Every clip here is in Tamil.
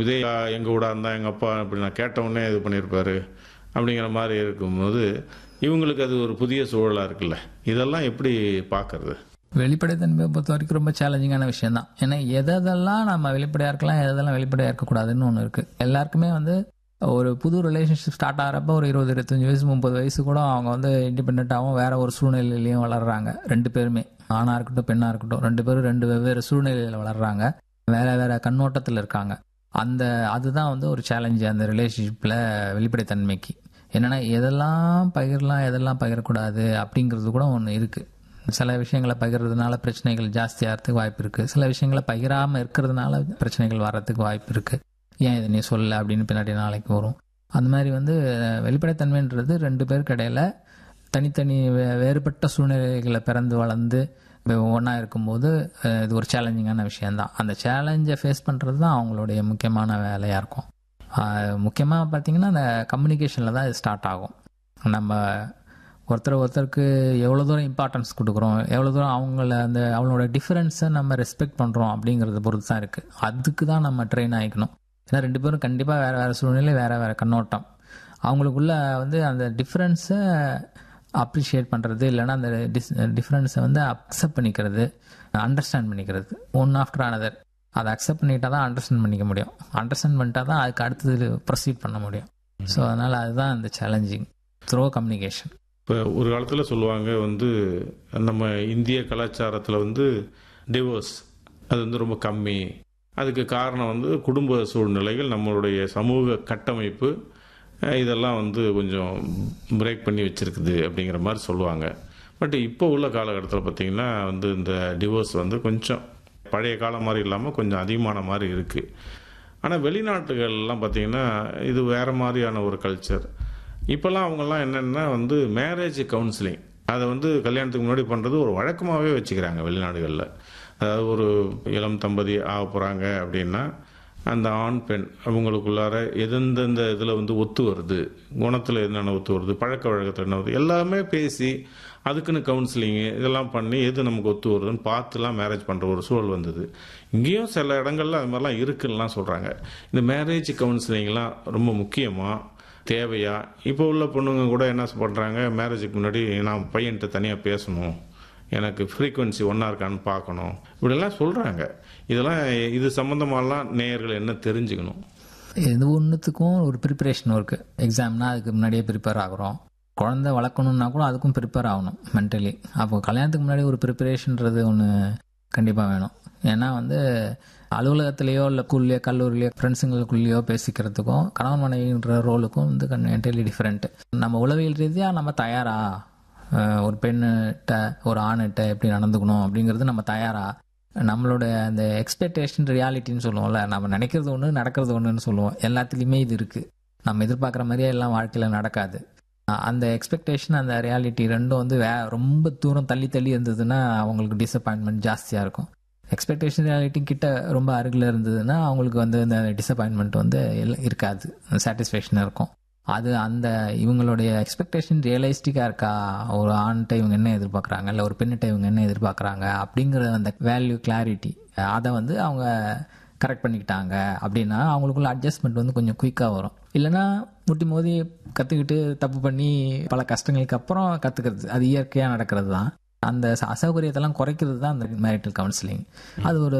இதே எங்கள் கூட இருந்தால் எங்கள் அப்பா இப்படி நான் கேட்ட உடனே இது பண்ணியிருப்பாரு அப்படிங்கிற மாதிரி இருக்கும்போது இவங்களுக்கு அது ஒரு புதிய சூழலாக இருக்குல்ல இதெல்லாம் எப்படி பார்க்கறது வெளிப்படைத்தன்மையை பொறுத்த வரைக்கும் ரொம்ப சேலஞ்சிங்கான விஷயம் தான் ஏன்னா எதெல்லாம் நம்ம வெளிப்படையாக இருக்கலாம் எதெல்லாம் வெளிப்படையாக இருக்கக்கூடாதுன்னு ஒன்று இருக்குது எல்லாருக்குமே வந்து ஒரு புது ரிலேஷன்ஷிப் ஸ்டார்ட் ஆகிறப்ப ஒரு இருபது இருபத்தஞ்சி வயசு முப்பது வயசு கூட அவங்க வந்து இண்டிபெண்ட்டாகவும் வேற ஒரு சூழ்நிலையிலையும் வளர்றாங்க ரெண்டு பேருமே ஆணாக இருக்கட்டும் பெண்ணாக இருக்கட்டும் ரெண்டு பேரும் ரெண்டு வெவ்வேறு சூழ்நிலையில் வளர்றாங்க வேற வேற கண்ணோட்டத்தில் இருக்காங்க அந்த அதுதான் வந்து ஒரு சேலஞ்சு அந்த ரிலேஷன்ஷிப்பில் வெளிப்படைத்தன்மைக்கு என்னென்னா எதெல்லாம் பகிரலாம் எதெல்லாம் பகிரக்கூடாது அப்படிங்கிறது கூட ஒன்று இருக்குது சில விஷயங்களை பகிர்றதுனால பிரச்சனைகள் ஜாஸ்தியாகிறதுக்கு வாய்ப்பு இருக்குது சில விஷயங்களை பகிராமல் இருக்கிறதுனால பிரச்சனைகள் வர்றதுக்கு வாய்ப்பு இருக்குது ஏன் இதை நீ சொல்ல அப்படின்னு பின்னாடி நாளைக்கு வரும் அந்த மாதிரி வந்து வெளிப்படைத்தன்மைன்றது ரெண்டு பேருக்கு இடையில தனித்தனி வே- வேறுபட்ட சூழ்நிலைகளை பிறந்து வளர்ந்து ஒன்றா இருக்கும்போது அஹ், இது ஒரு சேலஞ்சிங்கான விஷயம்தான் அந்த சேலஞ்சை ஃபேஸ் பண்ணுறது தான் அவங்களுடைய முக்கியமான வேலையாக இருக்கும் முக்கியமாக பார்த்தீங்கன்னா அந்த கம்யூனிகேஷனில் தான் இது ஸ்டார்ட் ஆகும் நம்ம ஒருத்தர் ஒருத்தருக்கு எவ்வளோ தூரம் இம்பார்ட்டன்ஸ் கொடுக்குறோம் எவ்வளோ தூரம் அவங்கள அந்த அவங்களோட டிஃப்ரென்ஸை நம்ம ரெஸ்பெக்ட் பண்ணுறோம் அப்படிங்கிறத பொறுத்து தான் இருக்குது அதுக்கு தான் நம்ம ட்ரெயின் ஆகிக்கணும் ஏன்னா ரெண்டு பேரும் கண்டிப்பாக வேறு வேறு சூழ்நிலை வேறு வேறு கண்ணோட்டம் அவங்களுக்குள்ள வந்து அந்த டிஃப்ரென்ஸை அப்ரிஷியேட் பண்ணுறது இல்லைன்னா அந்த டிஸ் டிஃப்ரென்ஸை வந்து அக்செப்ட் பண்ணிக்கிறது அண்டர்ஸ்டாண்ட் பண்ணிக்கிறது ஒன் ஆஃப்டர் another அதை அக்செப்ட் பண்ணிட்டா தான் அண்டர்ஸ்டாண்ட் பண்ணிக்க முடியும் அண்டர்ஸ்டாண்ட் பண்ணிட்டா தான் அதுக்கு அடுத்தது ப்ரொசீட் பண்ண முடியும் ஸோ அதனால் அதுதான் அந்த சேலஞ்சிங் த்ரோ கம்யூனிகேஷன் இப்போ ஒரு காலத்தில் சொல்லுவாங்க வந்து நம்ம இந்திய கலாச்சாரத்தில் வந்து டிவோர்ஸ் அது வந்து ரொம்ப கம்மி அதுக்கு காரணம் வந்து குடும்ப சூழ்நிலைகள் நம்மளுடைய சமூக கட்டமைப்பு அஹ், இதெல்லாம் வந்து கொஞ்சம் பிரேக் பண்ணி வச்சிருக்குது அப்படிங்கிற மாதிரி சொல்லுவாங்க பட் இப்போ உள்ள காலகட்டத்தில் பார்த்திங்கன்னா வந்து இந்த டிவோர்ஸ் வந்து கொஞ்சம் பழைய காலம் மாதிரி இல்லாமல் கொஞ்சம் அதிகமான மாதிரி இருக்குது ஆனால் வெளிநாட்டுகள்லாம் பார்த்திங்கன்னா இது வேறு மாதிரியான ஒரு கல்ச்சர் இப்போல்லாம் அவங்கெல்லாம் என்னென்னா வந்து மேரேஜ் கவுன்சிலிங் அதை வந்து கல்யாணத்துக்கு முன்னாடி பண்ணுறது ஒரு வழக்கமாகவே வச்சுக்கிறாங்க வெளிநாடுகளில் அதாவது ஒரு இளம் தம்பதி ஆக போகிறாங்க அப்படின்னா அந்த ஆண் பெண் அவங்களுக்குள்ளார எந்தெந்த இதில் வந்து ஒத்து வருது குணத்தில் என்னென்ன ஒத்து வருது பழக்க வழக்கத்தில் என்ன வருது எல்லாமே பேசி அதுக்குன்னு கவுன்சிலிங்கு இதெல்லாம் பண்ணி எது நமக்கு ஒத்து வருதுன்னு பார்த்துலாம் மேரேஜ் பண்ணுற ஒரு சூழல் வந்தது இங்கேயும் சில இடங்கள்ல அது மாதிரிலாம் இருக்குன்னுலாம் சொல்கிறாங்க இந்த மேரேஜ் கவுன்சிலிங்லாம் ரொம்ப முக்கியமாக தேவையா இப்போ உள்ள பொண்ணுங்க கூட என்ன பண்ணுறாங்க மேரேஜுக்கு முன்னாடி நான் பையன்கிட்ட தனியாக பேசணும் எனக்கு ஃப்ரீக்குவென்சி ஒன்றா இருக்கான்னு பார்க்கணும் இப்படிலாம் சொல்கிறாங்க இதெல்லாம் இது சம்மந்தமாலாம் நேயர்கள் என்ன தெரிஞ்சுக்கணும் இது ஒன்றுத்துக்கும் ஒரு ப்ரிப்பரேஷன் இருக்குது எக்ஸாம்னா அதுக்கு முன்னாடியே ப்ரிப்பேர் ஆகுறோம் குழந்தை வளர்க்கணுன்னா கூட அதுக்கும் ப்ரிப்பேர் ஆகணும் மென்டலி அப்போ கல்யாணத்துக்கு முன்னாடி ஒரு ப்ரிப்பரேஷன்றது ஒன்று கண்டிப்பாக வேணும் ஏன்னா வந்து அலுவலகத்திலேயோ இல்லை ஸ்கூல்லையோ கல்லூரிலையோ ஃப்ரெண்ட்ஸுங்களுக்குள்ளேயோ பேசிக்கிறதுக்கும் கணவன் மனைவின்ற ரோலுக்கும் வந்து என்டையர்லி டிஃப்ரெண்ட் நம்ம உளவியல் ரீதியாக நம்ம தயாரா அஹ் ஒரு பெண்ணிட்ட ஒரு ஆணிட்ட எப்படி நடந்துக்கணும் அப்படிங்கிறது நம்ம தயாரா நம்மளோட அந்த எக்ஸ்பெக்டேஷன் ரியாலிட்டின்னு சொல்லுவோம்ல நம்ம நினைக்கிறது ஒன்று நடக்கிறது ஒன்றுன்னு சொல்லுவோம் எல்லாத்துலேயுமே இது இருக்குது நம்ம எதிர்பார்க்குற மாதிரியே எல்லாம் வாழ்க்கையில் நடக்காது அஹ் அந்த எக்ஸ்பெக்டேஷன் அந்த ரியாலிட்டி ரெண்டும் வந்து வே ரொம்ப தூரம் தள்ளி தள்ளி இருந்ததுன்னா அவங்களுக்கு டிசப்பாயின்மெண்ட் ஜாஸ்தியாக இருக்கும் எக்ஸ்பெக்டேஷன் ரியாலிட்டி கிட்ட ரொம்ப அருகில் இருந்ததுன்னா அவங்களுக்கு வந்து அந்த டிசப்பாயின்மெண்ட் வந்து இல்ல- இருக்காது சாட்டிஸ்ஃபேக்ஷன் இருக்கும் அது அந்த இவங்களுடைய எக்ஸ்பெக்டேஷன் ரியலிஸ்டிக்காக இருக்கா ஒரு ஆண்கிட்ட இவங்க என்ன எதிர்பார்க்குறாங்க இல்லை ஒரு பெண்ணிட்ட இவங்க என்ன எதிர்பார்க்குறாங்க அப்படிங்கிற அந்த வேல்யூ கிளாரிட்டி அதை வந்து அவங்க கரெக்ட் பண்ணிக்கிட்டாங்க அப்படின்னா அவங்களுக்குள்ள அட்ஜஸ்ட்மெண்ட் வந்து கொஞ்சம் குயிக்காக வரும் இல்லைன்னா முட்டி மோதி கற்றுக்கிட்டு தப்பு பண்ணி பல கஷ்டங்களுக்கு அப்புறம் கற்றுக்கிறது அது இயற்கையாக நடக்கிறது தான் அந்த ச- அசௌகரியத்தெல்லாம் குறைக்கிறது தான் அந்த மேரிட்டல் கவுன்சிலிங் அது ஒரு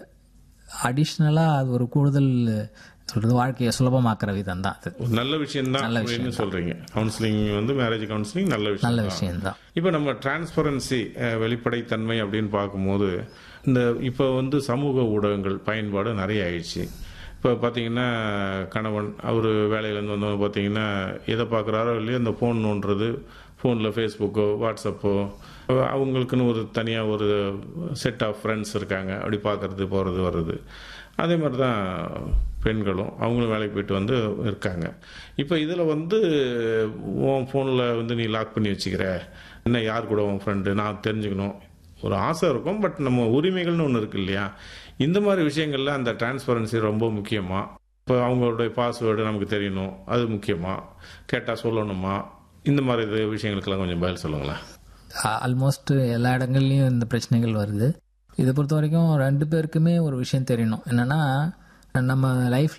அடிஷ்னலாக அது ஒரு கூடுதல் சொல்கிறது வாழ்க்கையை சுலபமாக்குற விதம் தான் அது ஒரு நல்ல விஷயம் தான் நல்ல அப்படின்னு சொல்கிறீங்க கவுன்சிலிங் வந்து மேரேஜ் கவுன்சிலிங் நல்ல விஷயம் நல்ல தான். விஷயம்தான் இப்போ நம்ம டிரான்ஸ்பரன்சி வெளிப்படைத்தன்மை அப்படின்னு பார்க்கும்போது இந்த இப்போ வந்து சமூக ஊடகங்கள் பயன்பாடு நிறைய ஆயிடுச்சு இப்போ பார்த்தீங்கன்னா கணவன் அவர் வேலையிலேருந்து வந்தவங்க பார்த்தீங்கன்னா எதை பார்க்குறாரோ இல்லையோ அந்த ஃபோன் நோண்டுறது ஃபோனில் ஃபேஸ்புக்கோ வாட்ஸ்அப்போ அவங்களுக்குன்னு ஒரு தனியாக ஒரு செட் ஆஃப் ஃப்ரெண்ட்ஸ் இருக்காங்க அப்படி பார்க்கறது போகிறது வர்றது அதே மாதிரி தான் பெண்களும் அவங்களும் வேலைக்கு போயிட்டு வந்து இருக்காங்க இப்போ இதில் வந்து உன் ஃபோனில் வந்து நீ லாக் பண்ணி வச்சுக்கிற என்ன யார் கூட உன் ஃப்ரெண்டு நான் தெரிஞ்சுக்கணும் ஒரு ஆசை இருக்கும் பட் நம்ம உரிமைகள்னு ஒன்று இருக்கு இல்லையா இந்த மாதிரி விஷயங்கள்ல அந்த டிரான்ஸ்பரன்சி ரொம்ப முக்கியமா இப்போ அவங்களுடைய பாஸ்வேர்டு நமக்கு தெரியணும் அது முக்கியமா கேட்டால் சொல்லணுமா இந்த மாதிரி இது விஷயங்களுக்கெல்லாம் கொஞ்சம் பதில் சொல்லுங்களேன் ஆல்மோஸ்ட் எல்லா இடங்கள்லையும் இந்த பிரச்சனைகள் வருது இதை பொறுத்த வரைக்கும் ரெண்டு பேருக்குமே ஒரு விஷயம் தெரியணும் என்னன்னா நம்ம லைஃப்